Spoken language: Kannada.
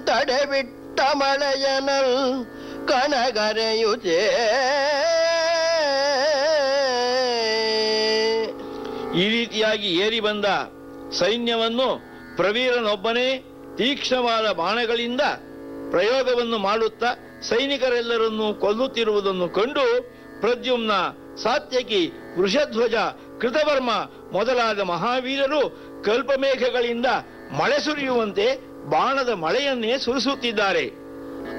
ತಡೆಬಿಟ್ಟ ಮಳೆಯನಲ್ ಕಣಗರೆಯುತ್ತೇ ಈ ರೀತಿಯಾಗಿ ಏರಿ ಬಂದ ಸೈನ್ಯವನ್ನು ಪ್ರವೀರನೊಬ್ಬನೇ ತೀಕ್ಷ್ಣವಾದ ಬಾಣಗಳಿಂದ ಪ್ರಯೋಗವನ್ನು ಮಾಡುತ್ತಾ ಸೈನಿಕರೆಲ್ಲರನ್ನೂ ಕೊಲ್ಲುತ್ತಿರುವುದನ್ನು ಕಂಡು ಪ್ರದ್ಯುಮ್ನ ಸಾತ್ಯಕಿ ವೃಷಧ್ವಜ ಕೃತವರ್ಮ ಮೊದಲಾದ ಮಹಾವೀರರು ಕಲ್ಪಮೇಘಗಳಿಂದ ಮಳೆ ಸುರಿಯುವಂತೆ ಬಾಣದ ಮಳೆಯನ್ನೇ ಸುರಿಸುತ್ತಿದ್ದಾರೆ